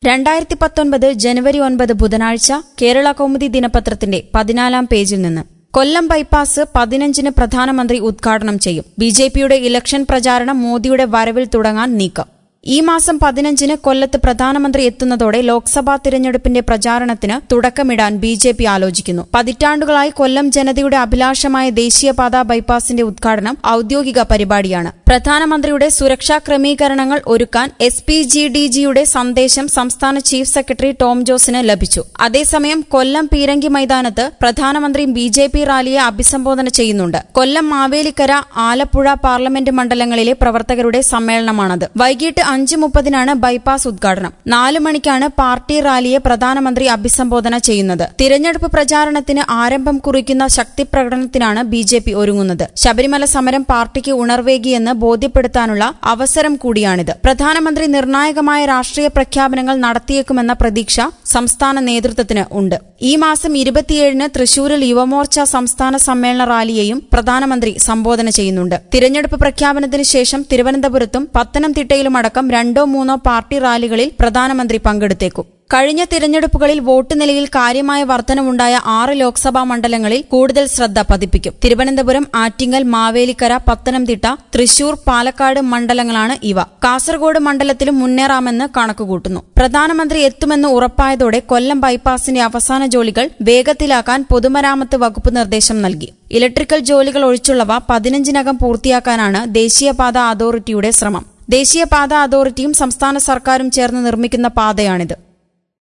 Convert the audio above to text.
രണ്ടായിരത്തി പത്തൊൻപത് ജനുവരി ഒൻപത് ബുധനാഴ്ച കേരള കൗമുദി ദിനപത്രത്തിന്റെ പതിനാലാം പേജിൽ നിന്ന് കൊല്ലം ബൈപ്പാസ് പതിനഞ്ചിന് പ്രധാനമന്ത്രി ഉദ്ഘാടനം ചെയ്യും ബി ജെ പിയുടെ ഇലക്ഷൻ പ്രചാരണം മോദിയുടെ വരവിൽ തുടങ്ങാൻ നീക്കം ഈ മാസം പതിനഞ്ചിന് കൊല്ലത്ത് പ്രധാനമന്ത്രി എത്തുന്നതോടെ ലോക്സഭാ തിരഞ്ഞെടുപ്പിന്റെ പ്രചാരണത്തിന് തുടക്കമിടാൻ ബി ജെ പി ആലോചിക്കുന്നു പതിറ്റാണ്ടുകളായി കൊല്ലം ജനതയുടെ അഭിലാഷമായ ദേശീയപാത ബൈപ്പാസിന്റെ ഉദ്ഘാടനം ഔദ്യോഗിക പരിപാടിയാണ് പ്രധാനമന്ത്രിയുടെ സുരക്ഷാ ക്രമീകരണങ്ങൾ ഒരുക്കാൻ എസ് പി ജി ഡി ജിയുടെ സന്ദേശം സംസ്ഥാന ചീഫ് സെക്രട്ടറി ടോം ജോസിന് ലഭിച്ചു അതേസമയം കൊല്ലം പീരങ്കി മൈതാനത്ത് പ്രധാനമന്ത്രി ബി ജെ പി റാലിയെ അഭിസംബോധന ചെയ്യുന്നുണ്ട് കൊല്ലം മാവേലിക്കര ആലപ്പുഴ പാർലമെന്റ് മണ്ഡലങ്ങളിലെ പ്രവർത്തകരുടെ സമ്മേളനമാണത് വൈകിട്ട് അഞ്ച് മുപ്പതിനാണ് ബൈപ്പാസ് ഉദ്ഘാടനം നാല് മണിക്കാണ് പാർട്ടി റാലിയെ പ്രധാനമന്ത്രി അഭിസംബോധന ചെയ്യുന്നത് തിരഞ്ഞെടുപ്പ് പ്രചാരണത്തിന് ആരംഭം കുറിക്കുന്ന ശക്തിപ്രകടനത്തിനാണ് ബി ജെ പി ഒരുങ്ങുന്നത് ശബരിമല സമരം പാർട്ടിക്ക് ഉണർവേകിയെന്ന് ബോധ്യപ്പെടുത്താനുള്ള അവസരം കൂടിയാണിത് പ്രധാനമന്ത്രി നിർണായകമായ രാഷ്ട്രീയ പ്രഖ്യാപനങ്ങൾ നടത്തിയേക്കുമെന്ന പ്രതീക്ഷ സംസ്ഥാന നേതൃത്വത്തിന് ഉണ്ട് ഈ മാസം ഇരുപത്തിയേഴിന് തൃശൂരിൽ യുവമോർച്ച സംസ്ഥാന സമ്മേളന റാലിയെയും പ്രധാനമന്ത്രി സംബോധന ചെയ്യുന്നുണ്ട് തിരഞ്ഞെടുപ്പ് പ്രഖ്യാപനത്തിന് ശേഷം തിരുവനന്തപുരത്തും പത്തനംതിട്ടയിലുമടക്കം രണ്ടോ മൂന്നോ പാർട്ടി റാലികളിൽ പ്രധാനമന്ത്രി പങ്കെടുത്തേക്കും കഴിഞ്ഞ തിരഞ്ഞെടുപ്പുകളിൽ വോട്ട് നിലയിൽ കാര്യമായ വർധനവുണ്ടായ ആറ് ലോക്സഭാ മണ്ഡലങ്ങളിൽ കൂടുതൽ ശ്രദ്ധ പതിപ്പിക്കും തിരുവനന്തപുരം ആറ്റിങ്ങൽ മാവേലിക്കര പത്തനംതിട്ട തൃശൂർ പാലക്കാട് മണ്ഡലങ്ങളാണ് ഇവ കാസർഗോഡ് മണ്ഡലത്തിലും മുന്നേറാമെന്ന് കണക്കുകൂട്ടുന്നു പ്രധാനമന്ത്രി എത്തുമെന്ന് ഉറപ്പായതോടെ കൊല്ലം ബൈപ്പാസിന്റെ അവസാന ജോലികൾ വേഗത്തിലാക്കാൻ പൊതുമരാമത്ത് വകുപ്പ് നിർദ്ദേശം നൽകി ഇലക്ട്രിക്കൽ ജോലികൾ ഒഴിച്ചുള്ളവ പതിനഞ്ചിനകം പൂർത്തിയാക്കാനാണ് ദേശീയപാത അതോറിറ്റിയുടെ ശ്രമം ദേശീയപാത അതോറിറ്റിയും സംസ്ഥാന സർക്കാരും ചേർന്ന് നിർമ്മിക്കുന്ന പാതയാണിത്